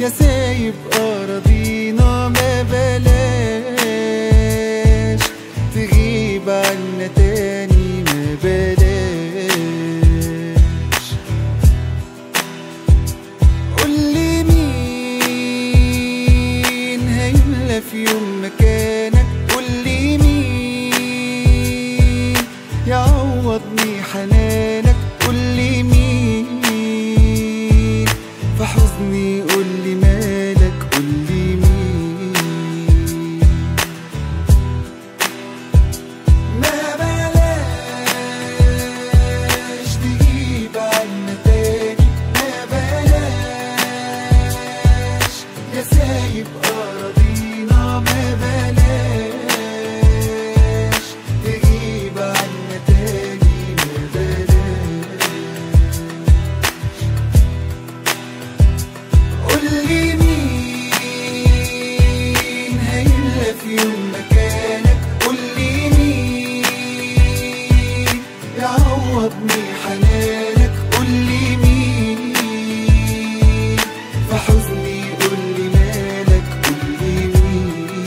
يا سايب أراضينا ما بلاش تغيب عنا تاني ما بلاش قولي مين هيملى في يوم مكانك قولي مين يعوضني حنانك قولي مين في حزني قولي مالك قولي مين ما بلاش تجيب عنا تاني ما بلاش يا سايب أراضينا ما بلاش تجيب عنا تاني ما بلاش قولي مين هيملى في يوم مكانك قولي مين يعوضني حنانك قولي مين في حزني قولي مالك قولي مين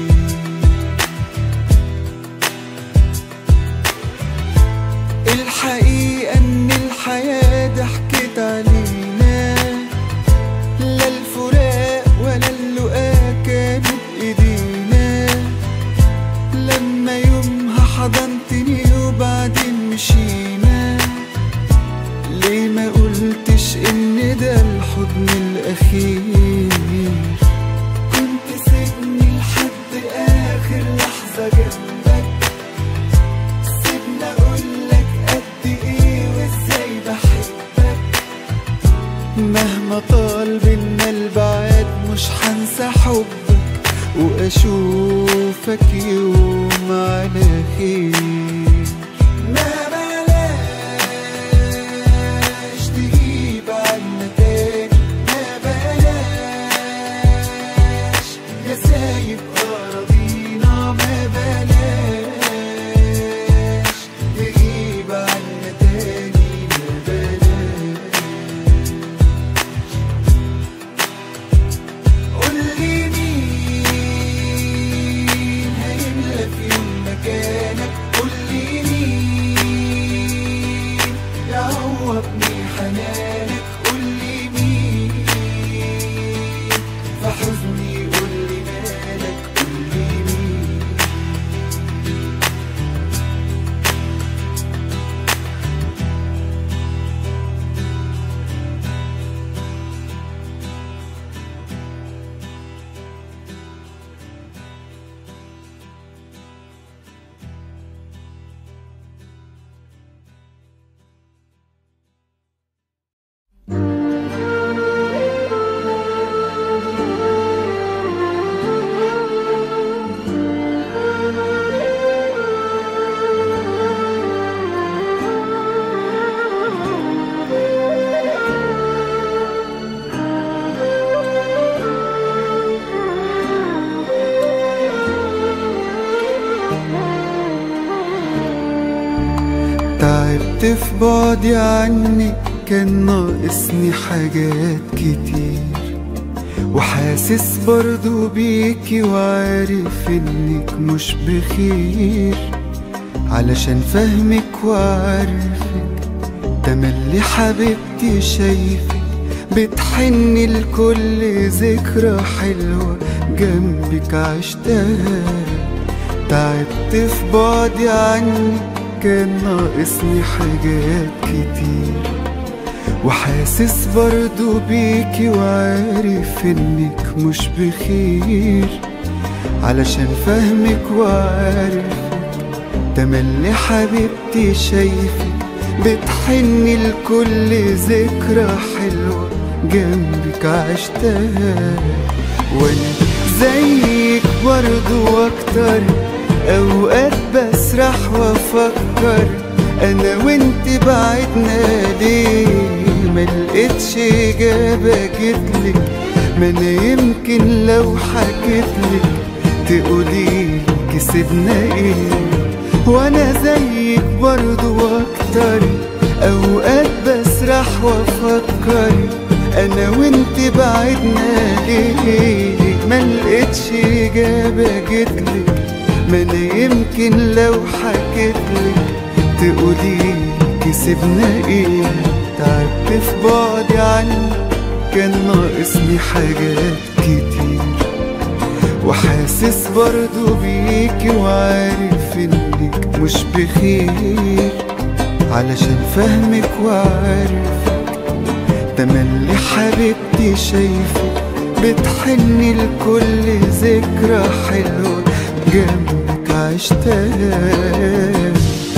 الحقيقة إن الحياة ضحكت علينا لا الفراق ولا اللقاء كانوا بإيدينا لما يومها حضنتني وبعدين مشينا ليه ما قلتش إن ده الحضن الأخير كنت سيبني لحد آخر لحظة جنبك سيبني أقولك قد إيه وإزاي بحبك مهما طال بينا البعاد مش هنسى حبك واشوفك يوم على خير ما بلاش تجيب عنا تاني ما بلاش يا سايب أراضينا ما بلاش تجيب عنا تاني ما بلاش قولي مين هيملى في يوم مكانك قولي مين يعوضني حنانك قولي مين في حزني قولي مالك قولي مين تعبت في بعدي عنك كان ناقصني حاجات كتير وحاسس برضو بيكي وعارف انك مش بخير علشان فهمك وعارفك تملي حبيبتي شايفك بتحني لكل ذكرى حلوة جنبك عشتها تعبت في بعدي عنك كان ناقصني حاجات كتير وحاسس برضو بيكي وعارف انك مش بخير علشان فهمك وعارفك تملي حبيبتي شايفك بتحني لكل ذكرى حلوة جنبك عشتها وانا زيك برضو اكتر اوقات بسرح وافكر انا وانت بعدنا ليه ملقتش اجابة جتلك ما انا يمكن لو حكيتلك تقولي كسبنا ايه وانا زيك برضو اكتر اوقات بسرح وافكر انا وانت بعدنا ليه ما لقيتش إجابة جتلك ما أنا يمكن لو حكيتلك تقولي كسبنا ايه تعبت في بعدي عنك كان ناقصني حاجات كتير وحاسس برضو بيكي وعارف انك مش بخير علشان فهمك وعارفك تملي حبيبتي شايفك بتحني لكل ذكرى حلوة جنبك عشتها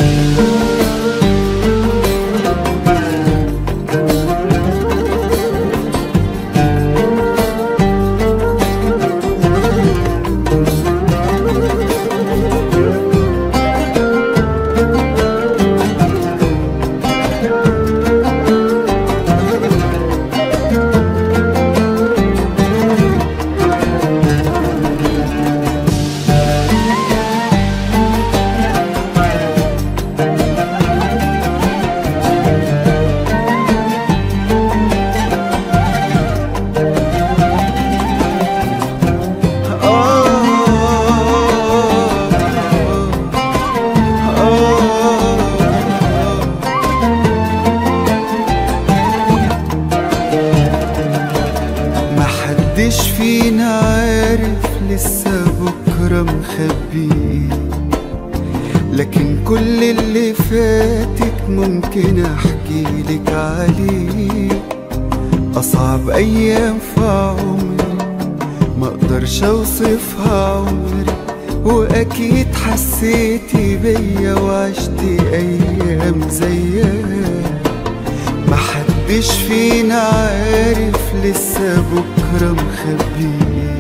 محدش فينا عارف لسه بكرة مخبي لكن كل اللي فاتك ممكن احكي لك عليه اصعب ايام في عمري ما اقدرش اوصفها عمري واكيد حسيتي بيا وعشتي ايام زيها محدش فينا عارف لسه بكرة مخبي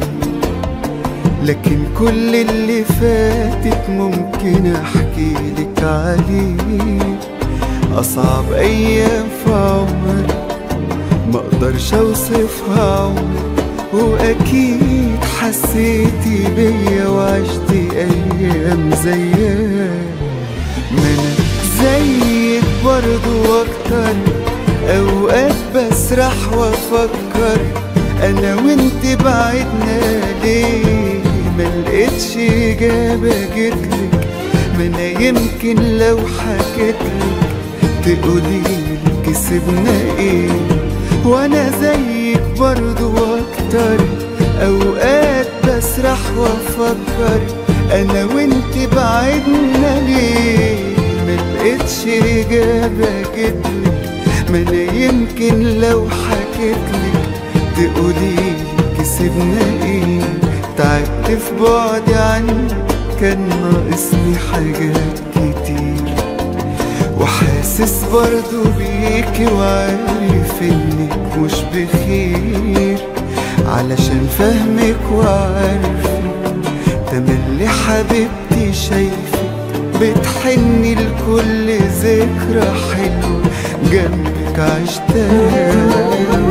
لكن كل اللي فاتك ممكن احكي لك عليه اصعب ايام في عمري ما اقدرش اوصفها عمري واكيد حسيتي بيا وعشتي ايام زيها ما انا زيك برضو واكتر اوقات بسرح وافكر انا وانت بعدنا ليه ما لقيتش اجابه جتلك ما انا يمكن لو حكيتلك تقولي كسبنا ايه وانا زيك برضو واكتر اوقات بسرح وافكر انا وانت بعدنا ليه ما لقيتش اجابه جتلك ما انا يمكن لو حكيتلك تقولي كسبنا ايه تعبت في بعدي عنك كان ناقصني حاجات كتير وحاسس برضو بيكي وعارف انك مش بخير علشان فهمك وعارفك تملي حبيبتي شايفك بتحني لكل ذكرى حلوة جنبك عشتها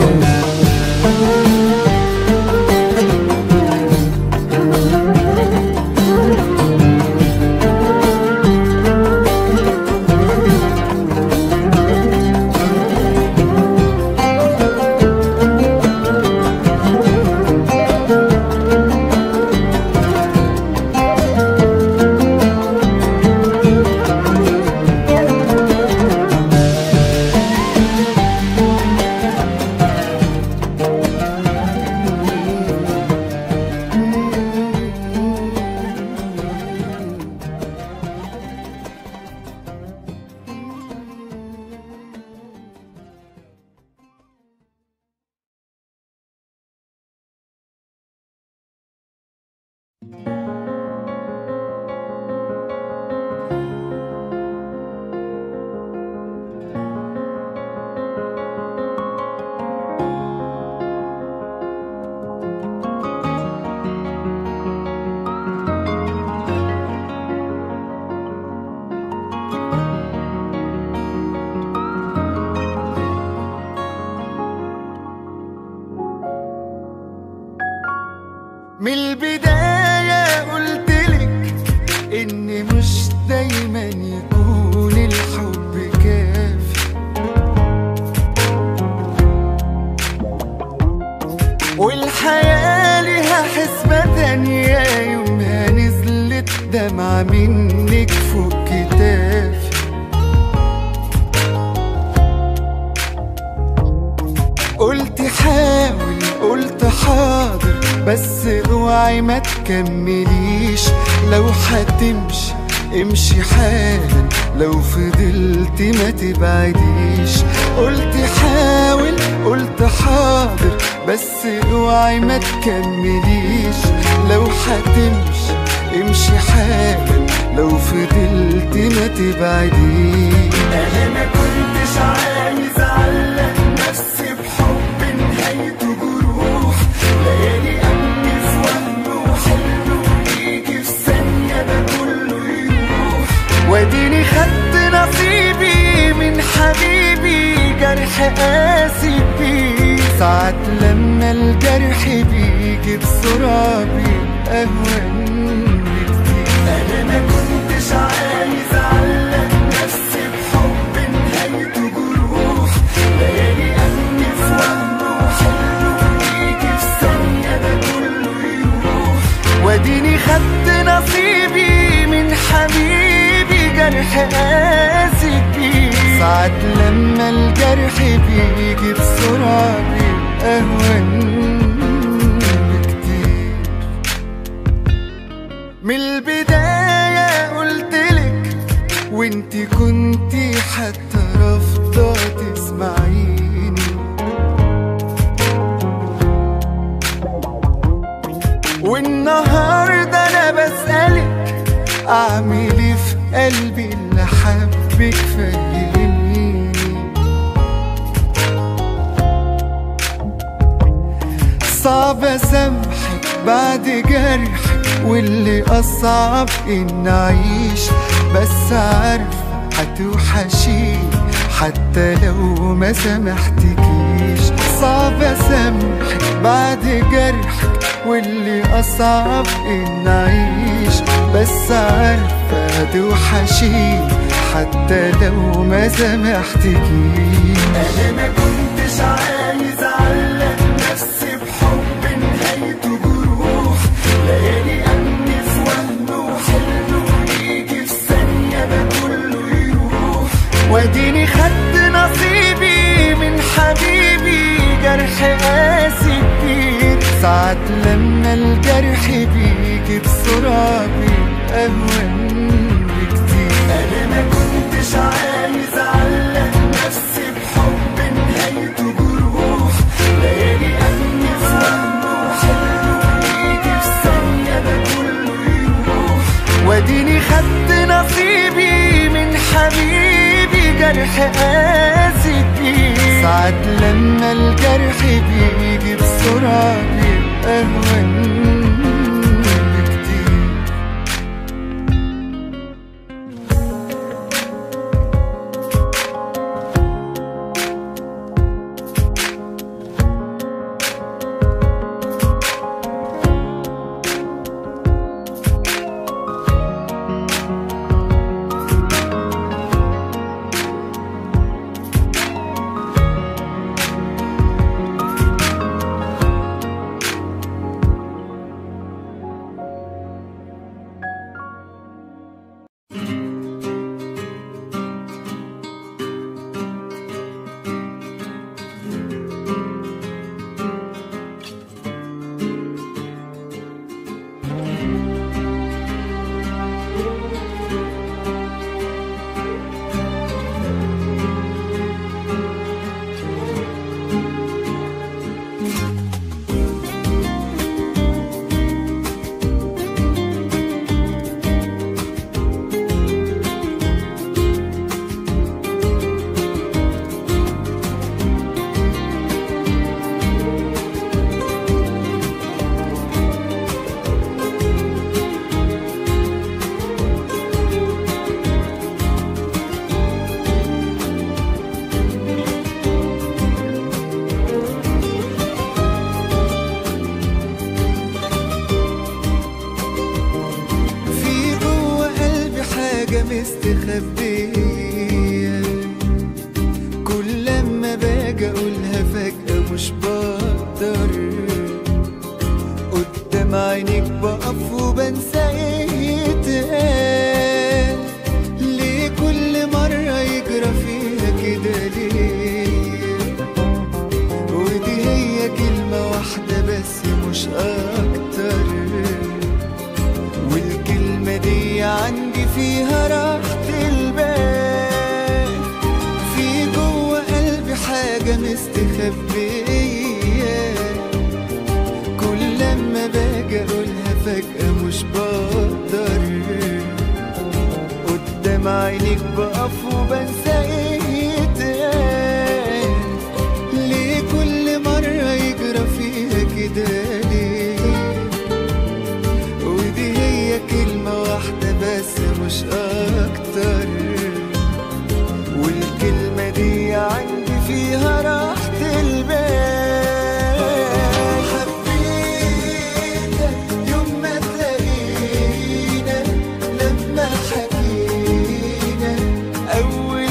من البداية قلتلك إن مش دايما يكون الحب كافي والحياة تكمليش لو هتمشي امشي حالا لو فضلت ما تبعديش قلت حاول قلت حاضر بس اوعي ما تكمليش لو هتمشي امشي حالا لو فضلت ما تبعديش انا ما كنتش عايز اعلق نفسي بحب نهايته جروح ليالي قلبي في وهم وحلم ويجي في ثانية ده كله يروح واديني خدت نصيبي من حبيبي جرح قاسي بيه ساعات لما الجرح بيجي بسرعة بيبقى أهون بكتير انا ما كنتش عايز اعلق نفسي بحب نهايته جروح ليالي قلبي في وهم وحلم ويجي في ثانية ده كله يروح واديني خدت نصيبي من حبيبي جرح قاسي بيه ساعات لما الجرح بيجي بسرعة بيبقى أهون بكتير من البداية قلتلك وانتي كنتي حتى رافضة تسمعيني والنهاردة أنا بسألك أعمل إيه في قلبي اللي حبك فهميني صعب أسامحك بعد جرحك واللي أصعب إن أعيش بس عارف هتوحشيني حتى لو ما سامحتكيش صعب أسامحك بعد جرحك واللي أصعب إن أعيش بس عارفة هتوحشيني حتى لو ما سامحتكيش انا ما كنتش عايز اعلق نفسي بحب نهايته جروح ليالي قلبي في وهم وحلم ويجي في ثانية ده كله يروح واديني خدت نصيبي من حبيبي جرح قاسي كتير ساعات لما الجرح بيجي بسرعة بيبقى أهون بكتير انا ما كنتش عايز اعلق نفسي بحب نهايته جروح ليالي قلبي في وهم وحلم ويجي في ثانية ده كله يروح واديني خدت نصيبي من حبيبي جرح قاسي كتير ساعات لما الجرح بيجي بسرعة بيبقى أهون بكتير مستخبية كل لما باجي اقولها فجأة مش بقدر قدام عينيك بقف وبنسى ايه يتقال ليه كل مرة يجرى فيها كده ليه ودي هي كلمة واحدة بس مش أكتر والكلمة دي عندي فيها راحة البال حبيتك يوم ما تلاقينا لما حكينا أول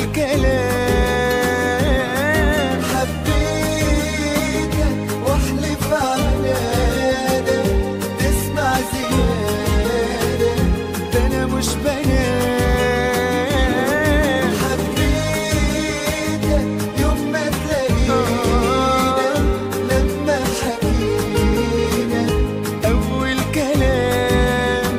كلام حبيتك واحلف على ده تسمع زيادة ده أنا مش بنام حبيتك يوم ما تلاقينا لما حكينا أول كلام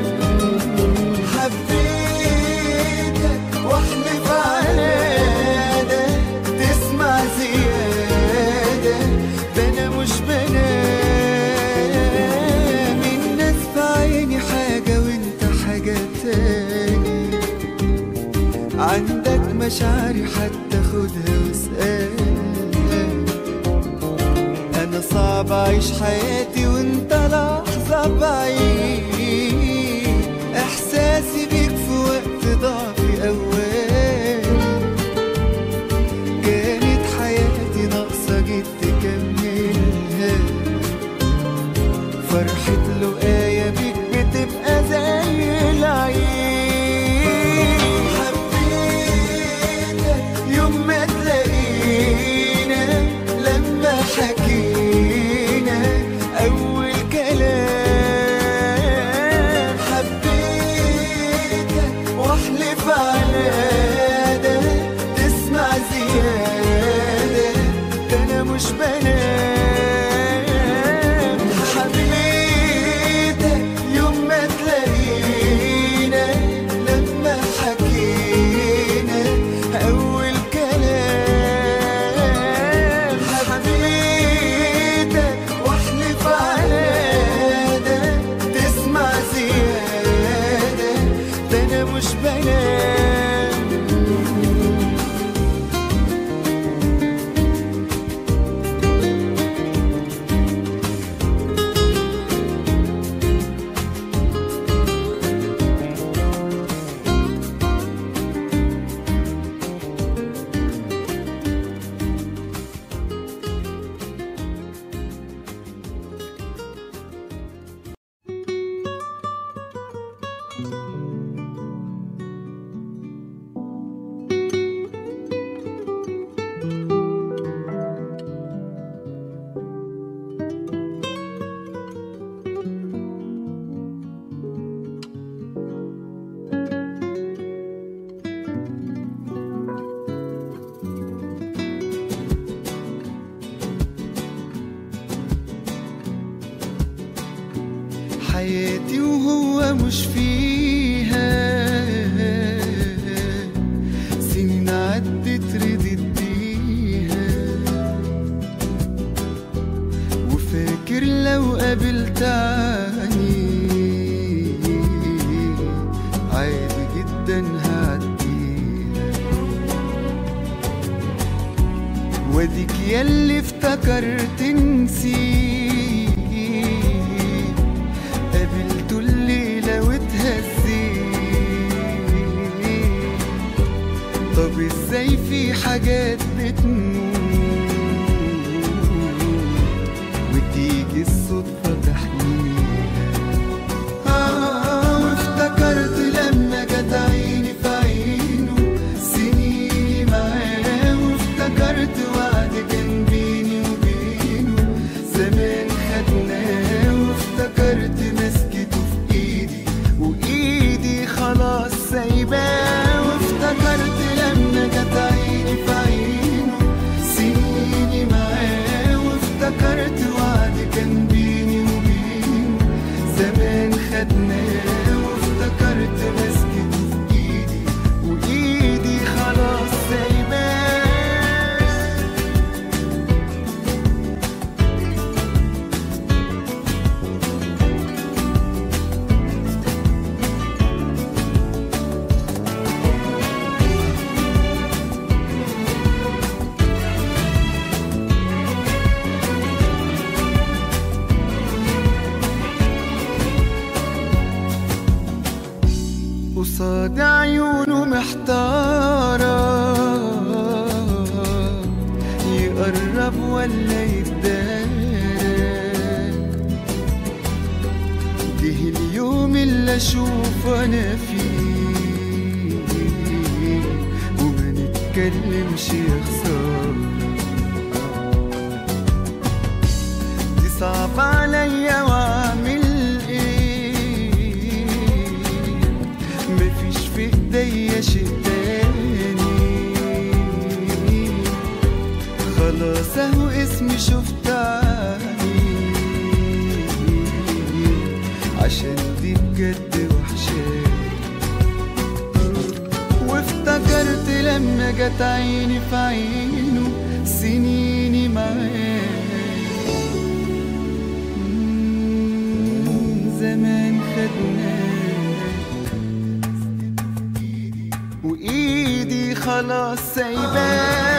حبيتك واحلف على ده تسمع زيادة ده أنا مش بنام الناس في عيني حاجة وانت حاجة تاني عندك مشاعري حتى خدها واسألها أنا صعب أعيش حياتي وأنت لحظة بعيد إحساسي بيك في وقت ضعفي أول كانت حياتي ناقصة جيت تكملها فرحة لقايا بيك بتبقى زي العين حبيتك يوم ما تلاقينا لما حكينا أول كلام حبيتك واحلف على ده تسمع زيادة ده أنا مش بنام حبيتك يوم ما تلاقينا لما حكينا أول كلام حبيتك واحلف على ده تسمع زيادة ده أنا مش بنام حياتي وهو مش فيها سنين عدت ردت بيها وفاكر لو قابلت عني عادي جدا هعديها واديك ياللي افتكرت نسيت قابلته الليلة واتهزيت طب ازاي في حاجات بتموت وتيجي الصدفة تحميها آه وافتكرت لما جت عيني في عينه سنيني معاه وافتكرت وعد كان بيني وبينه زمان خدناه وافتكرت مسكته في ايدي وايدي خلاص سايباه وافتكرت لما جت عيني في عينه سنيني معاه وافتكرت وعد كان بيني وبينه ولا يتدارى جه اليوم اللي اشوف انا فيه وما نتكلمش يا خساره دي صعب عليا واعمل ايه مفيش في ايديا شيء تاني خلاص اهو اسمي شفت عيني عشان دي بجد وحشاني وافتكرت لما جت عيني في عينه سنيني معاه مم، زمان خدناه وايدي خلاص سايباه